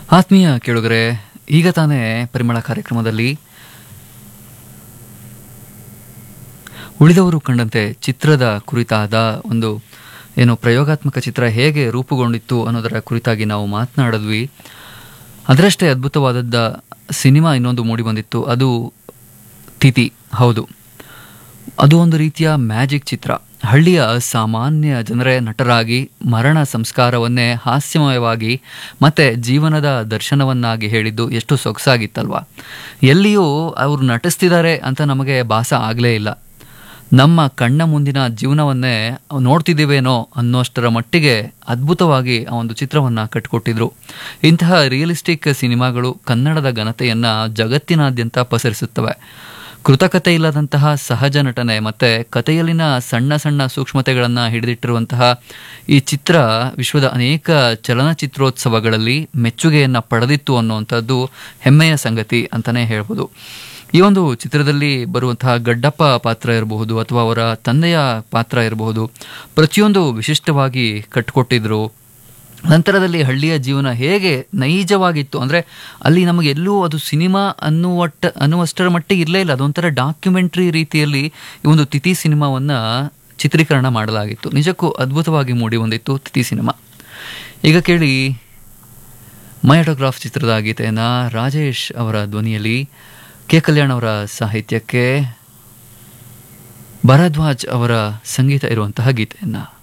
ಆತ್ಮೀಯ ಕೇಳುಗರೆ ಈಗ ತಾನೇ ಪರಿಮಳ ಕಾರ್ಯಕ್ರಮದಲ್ಲಿ ಉಳಿದವರು ಕಂಡಂತೆ ಚಿತ್ರದ ಕುರಿತಾದ ಒಂದು ಏನು ಪ್ರಯೋಗಾತ್ಮಕ ಚಿತ್ರ ಹೇಗೆ ರೂಪುಗೊಂಡಿತ್ತು ಅನ್ನೋದರ ಕುರಿತಾಗಿ ನಾವು ಮಾತನಾಡಿದ್ವಿ ಅದರಷ್ಟೇ ಅದ್ಭುತವಾದದ್ದ ಸಿನಿಮಾ ಇನ್ನೊಂದು ಮೂಡಿ ಬಂದಿತ್ತು ಅದು ತಿಥಿ ಹೌದು ಅದು ಒಂದು ರೀತಿಯ ಮ್ಯಾಜಿಕ್ ಚಿತ್ರ ಹಳ್ಳಿಯ ಸಾಮಾನ್ಯ ಜನರೇ ನಟರಾಗಿ ಮರಣ ಸಂಸ್ಕಾರವನ್ನೇ ಹಾಸ್ಯಮಯವಾಗಿ ಮತ್ತೆ ಜೀವನದ ದರ್ಶನವನ್ನಾಗಿ ಹೇಳಿದ್ದು ಎಷ್ಟು ಸೊಗಸಾಗಿತ್ತಲ್ವಾ ಎಲ್ಲಿಯೂ ಅವರು ನಟಿಸ್ತಿದ್ದಾರೆ ಅಂತ ನಮಗೆ ಭಾಸ ಆಗಲೇ ಇಲ್ಲ ನಮ್ಮ ಕಣ್ಣ ಮುಂದಿನ ಜೀವನವನ್ನೇ ನೋಡ್ತಿದ್ದೀವೇನೋ ಅನ್ನೋಷ್ಟರ ಮಟ್ಟಿಗೆ ಅದ್ಭುತವಾಗಿ ಆ ಒಂದು ಚಿತ್ರವನ್ನು ಕಟ್ಟಿಕೊಟ್ಟಿದ್ರು ಇಂತಹ ರಿಯಲಿಸ್ಟಿಕ್ ಸಿನಿಮಾಗಳು ಕನ್ನಡದ ಘನತೆಯನ್ನು ಜಗತ್ತಿನಾದ್ಯಂತ ಪಸರಿಸುತ್ತವೆ ಕೃತಕತೆ ಇಲ್ಲದಂತಹ ಸಹಜ ನಟನೆ ಮತ್ತು ಕಥೆಯಲ್ಲಿನ ಸಣ್ಣ ಸಣ್ಣ ಸೂಕ್ಷ್ಮತೆಗಳನ್ನು ಹಿಡಿದಿಟ್ಟಿರುವಂತಹ ಈ ಚಿತ್ರ ವಿಶ್ವದ ಅನೇಕ ಚಲನಚಿತ್ರೋತ್ಸವಗಳಲ್ಲಿ ಮೆಚ್ಚುಗೆಯನ್ನು ಪಡೆದಿತ್ತು ಅನ್ನುವಂಥದ್ದು ಹೆಮ್ಮೆಯ ಸಂಗತಿ ಅಂತಲೇ ಹೇಳ್ಬೋದು ಈ ಒಂದು ಚಿತ್ರದಲ್ಲಿ ಬರುವಂತಹ ಗಡ್ಡಪ್ಪ ಪಾತ್ರ ಇರಬಹುದು ಅಥವಾ ಅವರ ತಂದೆಯ ಪಾತ್ರ ಇರಬಹುದು ಪ್ರತಿಯೊಂದು ವಿಶಿಷ್ಟವಾಗಿ ಕಟ್ಟಿಕೊಟ್ಟಿದ್ರು ನಂತರದಲ್ಲಿ ಹಳ್ಳಿಯ ಜೀವನ ಹೇಗೆ ನೈಜವಾಗಿತ್ತು ಅಂದರೆ ಅಲ್ಲಿ ನಮಗೆ ಎಲ್ಲೂ ಅದು ಸಿನಿಮಾ ಅನ್ನುವಟ್ಟ ಅನ್ನುವಷ್ಟರ ಮಟ್ಟಿಗೆ ಇರಲೇ ಇಲ್ಲ ಅದೊಂಥರ ಡಾಕ್ಯುಮೆಂಟ್ರಿ ರೀತಿಯಲ್ಲಿ ಈ ಒಂದು ತಿಥಿ ಸಿನಿಮಾವನ್ನು ಚಿತ್ರೀಕರಣ ಮಾಡಲಾಗಿತ್ತು ನಿಜಕ್ಕೂ ಅದ್ಭುತವಾಗಿ ಮೂಡಿ ಬಂದಿತ್ತು ತಿಥಿ ಸಿನಿಮಾ ಈಗ ಕೇಳಿ ಮೈ ಆಟೋಗ್ರಾಫ್ ಚಿತ್ರದ ಗೀತೆಯನ್ನು ರಾಜೇಶ್ ಅವರ ಧ್ವನಿಯಲ್ಲಿ ಕೆ ಕಲ್ಯಾಣ್ ಅವರ ಸಾಹಿತ್ಯಕ್ಕೆ ಭರದ್ವಾಜ್ ಅವರ ಸಂಗೀತ ಇರುವಂತಹ ಗೀತೆಯನ್ನು